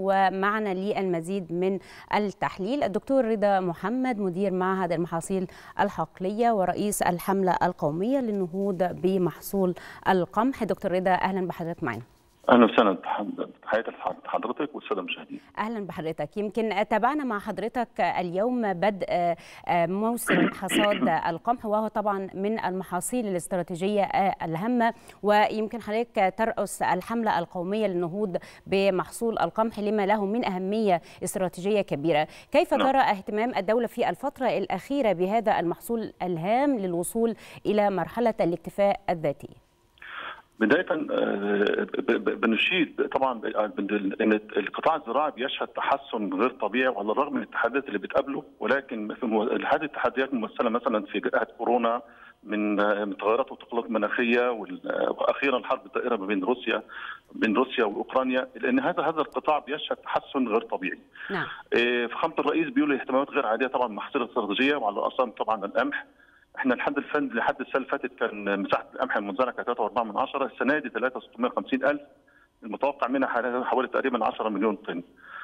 ومعنا للمزيد من التحليل الدكتور رضا محمد مدير معهد المحاصيل الحقليه ورئيس الحمله القوميه للنهوض بمحصول القمح دكتور رضا اهلا بحضرتك معنا اهلا وسهلا تحياتي لحضرتك والساده المشاهدين اهلا بحضرتك يمكن تابعنا مع حضرتك اليوم بدء موسم حصاد القمح وهو طبعا من المحاصيل الاستراتيجيه الهامه ويمكن حضرتك ترأس الحمله القوميه للنهوض بمحصول القمح لما له من اهميه استراتيجيه كبيره كيف ترى اهتمام الدوله في الفتره الاخيره بهذا المحصول الهام للوصول الى مرحله الاكتفاء الذاتي بداية بنشيد طبعا ان القطاع الزراعي بيشهد تحسن غير طبيعي وعلى الرغم من التحديات اللي بتقابله ولكن هذه التحديات ممثله مثلا في جائحه كورونا من تغيرات وتقلبات مناخيه واخيرا الحرب الدائره ما بين روسيا بين روسيا واوكرانيا لان هذا هذا القطاع بيشهد تحسن غير طبيعي. نعم. فخامه الرئيس بيقول اهتمامات غير عاديه طبعا محاصيل استراتيجيه وعلى راسهم طبعا القمح احنا لحد الفن لحد السنه اللي فاتت كان مساحه القمح المنزرع كانت 3.4 من عشرة السنه دي 3,650 الف المتوقع منها حوالي تقريبا 10 مليون طن.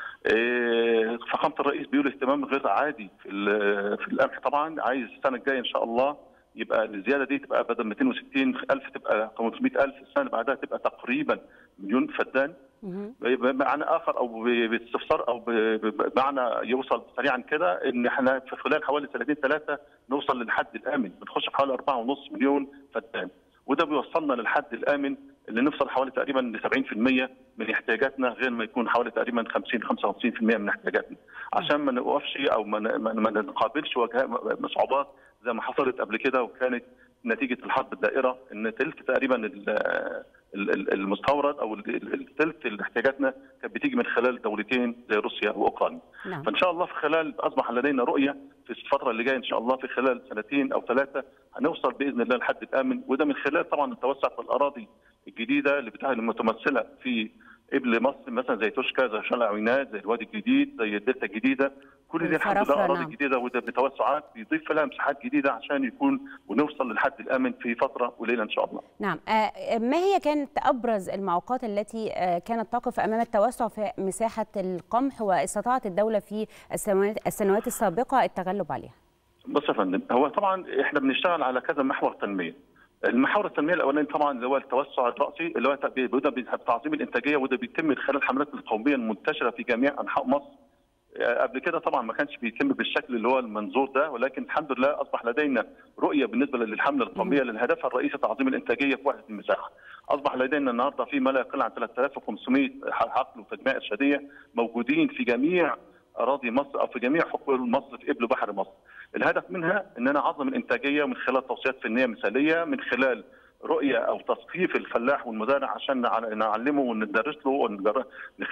إيه فخامه الرئيس بيقول اهتمام غير عادي في في القمح طبعا عايز السنه الجايه ان شاء الله يبقى الزياده دي تبقى بدل 260 الف تبقى 500 الف السنه اللي بعدها تبقى تقريبا مليون فدان بمعنى اخر او باستفسار او بمعنى يوصل سريعا كده ان احنا في خلال حوالي سنتين ثلاثه نوصل للحد الامن بنخش في حوالي 4.5 مليون فدان وده بيوصلنا للحد الامن اللي نوصل حوالي تقريبا ل 70% من احتياجاتنا غير ما يكون حوالي تقريبا 50 55% من احتياجاتنا عشان ما نوقفش او ما ما نقابلش صعوبات زي ما حصلت قبل كده وكانت نتيجه الحرب الدائره ان تلت تقريبا المستورد او الثلث اللي احتياجاتنا كانت بتيجي من خلال دولتين زي روسيا واوكرانيا. نعم. فان شاء الله في خلال اصبح لدينا رؤيه في الفتره اللي جايه ان شاء الله في خلال سنتين او ثلاثه هنوصل باذن الله للحد الامن وده من خلال طبعا التوسع في الاراضي الجديده اللي بتاعت المتمثله في قبل مصر مثلا زي توشكا زي شارع عوينات زي الوادي الجديد زي الدلتا الجديده كل دي الحمد لله اراضي نعم. جديده وده بتوسعات بيضيف لها مساحات جديده عشان يكون ونوصل للحد الامن في فتره قليله ان شاء الله. نعم آه ما هي كانت ابرز المعوقات التي آه كانت تقف امام التوسع في مساحه القمح واستطاعت الدوله في السنوات السنوات السابقه التغلب عليها؟ بص يا فندم هو طبعا احنا بنشتغل على كذا محور تنميه. المحور التنميه الاولاني طبعا اللي هو التوسع الراسي اللي هو بيبدا بتعظيم الانتاجيه وده بيتم من خلال الحملات القوميه المنتشره في جميع انحاء مصر. قبل كده طبعا ما كانش بيتم بالشكل اللي هو المنظور ده ولكن الحمد لله اصبح لدينا رؤيه بالنسبه للحمله القوميه للهدف الرئيسي تعظيم الانتاجيه في وحده المساحه. اصبح لدينا النهارده في ما لا يقل عن 3500 حقل وتجميع ارشاديه موجودين في جميع اراضي مصر او في جميع حقول مصر في قبل بحر مصر. الهدف منها ان انا اعظم الانتاجيه من خلال توصيات فنيه مثاليه من خلال رؤيه او تثقيف الفلاح والمزارع عشان نعلمه وندرس له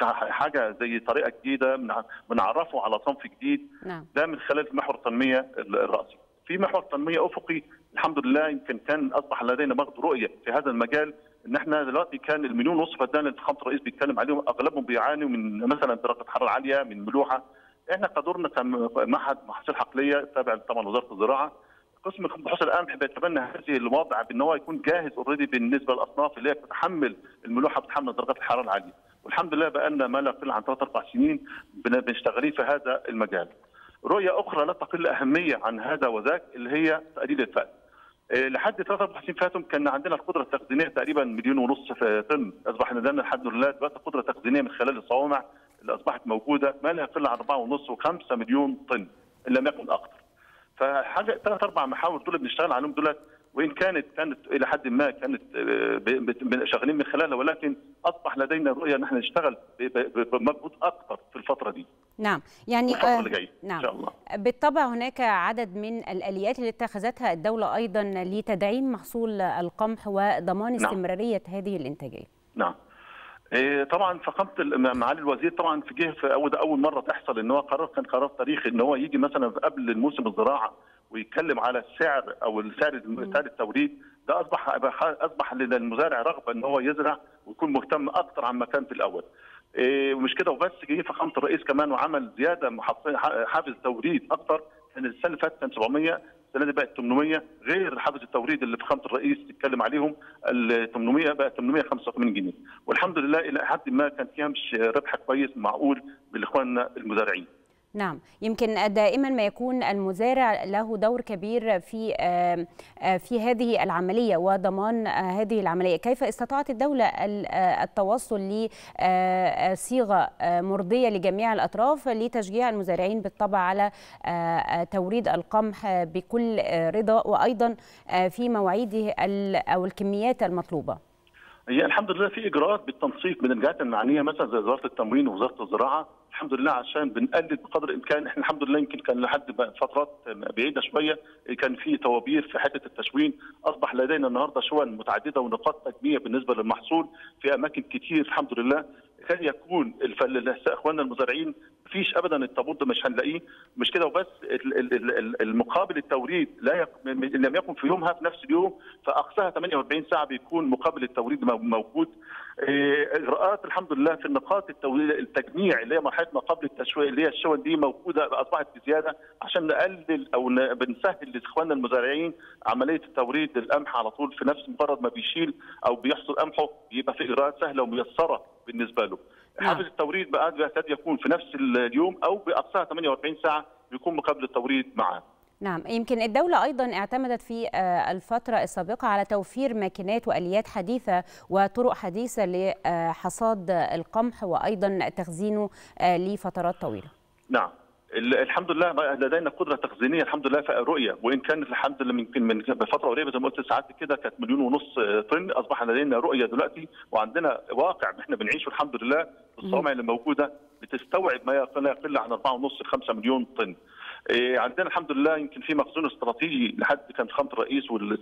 حاجه زي طريقه جديده بنعرفه على صنف جديد نعم. ده من خلال محور التنميه الراسي. في محور تنميه افقي الحمد لله يمكن كان اصبح لدينا برضه رؤيه في هذا المجال ان احنا دلوقتي كان المليون ونص فدان اللي فخامه الرئيس بيتكلم عليهم اغلبهم بيعانوا من مثلا درجه حراره عاليه من ملوحه احنا قدرنا كمعهد محاصيل حقليه تابع طبعا وزاره الزراعه قسم بحوث القمح بيتبنى هذه الوضع بان هو يكون جاهز اوريدي بالنسبه للاصناف اللي هي بتتحمل الملوحه بتتحمل درجات الحراره العاليه والحمد لله بقى لنا ما لا يقل عن ثلاث اربع سنين بنشتغلين في هذا المجال. رؤيه اخرى لا تقل اهميه عن هذا وذاك اللي هي تقليل الفقر. لحد ثلاث اربع سنين فاتوا كان عندنا القدره التخزينيه تقريبا مليون ونص طن اصبح لدينا الحمد لله دلوقتي قدره تخزينيه من خلال الصوامع اللي اصبحت موجوده ما لا يقل عن 4.5 و5 مليون طن ان لم يكن اكثر. فحاجه ثلاث اربع محاور دول بنشتغل عليهم دولت وان كانت كانت الى حد ما كانت شغالين من خلالها ولكن اصبح لدينا رؤيه ان احنا نشتغل بمجهود اكثر في الفتره دي. نعم يعني الفتره اللي جايه نعم ان شاء الله. بالطبع هناك عدد من الاليات اللي اتخذتها الدوله ايضا لتدعيم محصول القمح وضمان استمراريه نعم. هذه الانتاجيه. نعم. طبعا فخامه معالي الوزير طبعا في جه في اول اول مره تحصل ان هو قرار كان قرار تاريخي ان هو يجي مثلا قبل الموسم الزراعه ويتكلم على السعر او السعر سعر التوريد ده اصبح اصبح للمزارع رغبه ان هو يزرع ويكون مهتم اكثر عما كان في الاول. ومش كده وبس جه فخامه الرئيس كمان وعمل زياده حافز توريد اكثر كان السنه اللي فاتت كان 700 السنه دي بقت 800 غير حدث التوريد اللي فخامه الرئيس اتكلم عليهم ال 800 بقى 885 جنيه والحمد لله الى حد ما كان فيها مش ربح كويس معقول بالاخواننا المزارعين. نعم يمكن دائما ما يكون المزارع له دور كبير في في هذه العمليه وضمان هذه العمليه كيف استطاعت الدوله التوصل لصيغه مرضيه لجميع الاطراف لتشجيع المزارعين بالطبع على توريد القمح بكل رضا وايضا في مواعيده او الكميات المطلوبه هي الحمد لله في اجراءات بالتنسيق بين الجهات المعنيه مثلا زي وزاره التموين ووزاره الزراعه الحمد لله عشان بنقلل بقدر الامكان احنا الحمد لله يمكن كان لحد فترات بعيده شويه كان في توابير في حته التشوين اصبح لدينا النهارده شون متعدده ونقاط تجميع بالنسبه للمحصول في اماكن كتير الحمد لله كان يكون اخواننا المزارعين مفيش ابدا الطابور ده مش هنلاقيه مش كده وبس المقابل التوريد لا يك... لم يكن في يومها في نفس اليوم فاقصاها 48 ساعه بيكون مقابل التوريد موجود اجراءات الحمد لله في النقاط التوريد التجميع اللي هي مرحله ما قبل التشويه اللي هي الشون دي موجوده اصبحت بزياده عشان نقلل او بنسهل لاخواننا المزارعين عمليه التوريد القمح على طول في نفس مجرد ما بيشيل او بيحصل قمحه يبقى في اجراءات سهله وميسره بالنسبه له. حافز التوريد بقى قد يكون في نفس اليوم او باقصاها 48 ساعه بيكون مقابل التوريد معاه. نعم يمكن الدولة أيضا اعتمدت في الفترة السابقة على توفير ماكينات وآليات حديثة وطرق حديثة لحصاد القمح وأيضا تخزينه لفترات طويلة نعم الحمد لله لدينا قدره تخزينيه الحمد لله في رؤيه وان كانت الحمد لله يمكن من بفتره قريبه زي ما قلت ساعات كده كانت مليون ونص طن اصبح لدينا رؤيه دلوقتي وعندنا واقع احنا بنعيشه الحمد لله الصوامع اللي موجوده بتستوعب ما لا يقل عن 4.5 5 مليون طن. عندنا الحمد لله يمكن في مخزون استراتيجي لحد كان فخامه الرئيس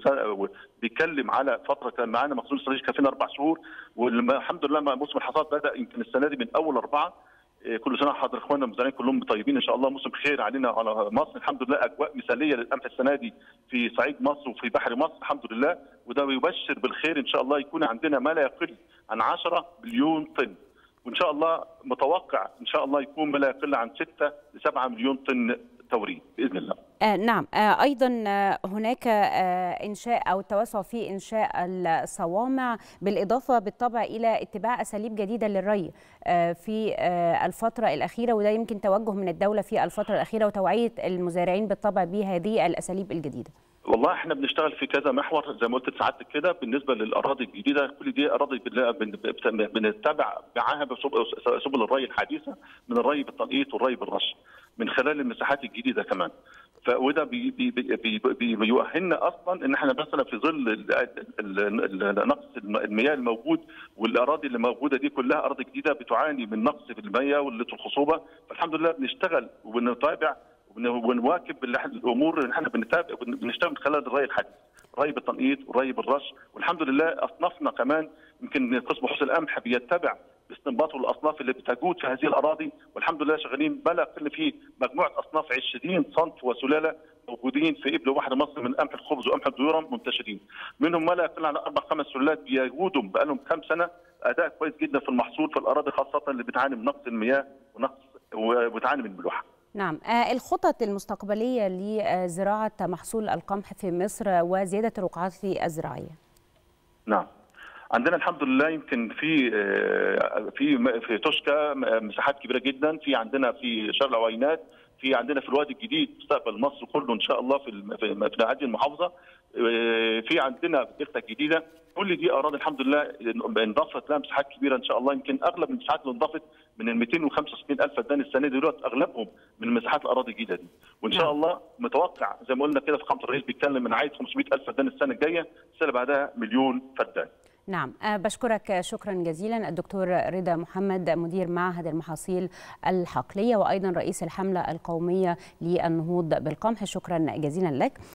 بيتكلم على فتره كان معانا مخزون استراتيجي كافينا اربع شهور والحمد لله موسم الحصاد بدا يمكن السنه دي من اول اربعه كل سنه حضر اخواننا المزارعين كلهم طيبين ان شاء الله موسم خير علينا على مصر الحمد لله اجواء مثاليه للقمح السنه دي في صعيد مصر وفي بحر مصر الحمد لله وده بيبشر بالخير ان شاء الله يكون عندنا ما لا يقل عن 10 مليون طن وان شاء الله متوقع ان شاء الله يكون ما لا يقل عن 6 ل 7 مليون طن توريد باذن الله. آه نعم آه ايضا آه هناك آه انشاء او التوسع في انشاء الصوامع بالاضافه بالطبع الى اتباع اساليب جديده للري آه في آه الفتره الاخيره وده يمكن توجه من الدوله في الفتره الاخيره وتوعيه المزارعين بالطبع بهذه الاساليب الجديده. والله احنا بنشتغل في كذا محور زي ما قلت سعادتك كده بالنسبه للاراضي الجديده كل دي اراضي بنتبع معاها سبل الري الحديثه من الري بالتنقيط والري بالرش من خلال المساحات الجديده كمان فوده بي بي بي بي بيؤهلنا اصلا ان احنا مثلا في ظل نقص المياه الموجود والاراضي اللي موجوده دي كلها اراضي جديده بتعاني من نقص في المياه وقله الخصوبه فالحمد لله بنشتغل وبنتابع ونواكب الامور اللي احنا بنتابع بنشتغل من خلال الري الحديث ري بالتنقيط وري بالرش والحمد لله اصنافنا كمان يمكن قسم حسن القمح بيتبع باستنباط الاصناف اللي بتجود في هذه الاراضي والحمد لله شغالين بلا يقل في مجموعه اصناف 20 صنف وسلاله موجودين في ابل واحد مصر من قمح الخبز وقمح الديورم منتشرين منهم ما لا يقل عن اربع خمس سلالات بيجودوا بقى لهم كام سنه اداء كويس جدا في المحصول في الاراضي خاصه اللي بتعاني من نقص المياه ونقص وبتعاني من الملوحه. نعم الخطط المستقبليه لزراعه محصول القمح في مصر وزياده الرقعات الزراعيه. نعم. عندنا الحمد لله يمكن في في في توشكا مساحات كبيره جدا في عندنا في شرق العوينات في عندنا في الوادي الجديد مستقبل مصر كله ان شاء الله في في هذه المحافظه في عندنا دلتا الجديده كل دي اراضي الحمد لله انضافت لها مساحات كبيره ان شاء الله يمكن اغلب المساحات اللي انضافت من ال 265 الف فدان السنه دي دلوقتي اغلبهم من مساحات الاراضي الجديده دي وان شاء الله متوقع زي ما قلنا كده في خامه الرئيس بيتكلم من عايز 500 الف فدان السنه الجايه السنه اللي بعدها مليون فدان نعم بشكرك شكرا جزيلا الدكتور رضا محمد مدير معهد المحاصيل الحقلية وأيضا رئيس الحملة القومية للنهوض بالقمح شكرا جزيلا لك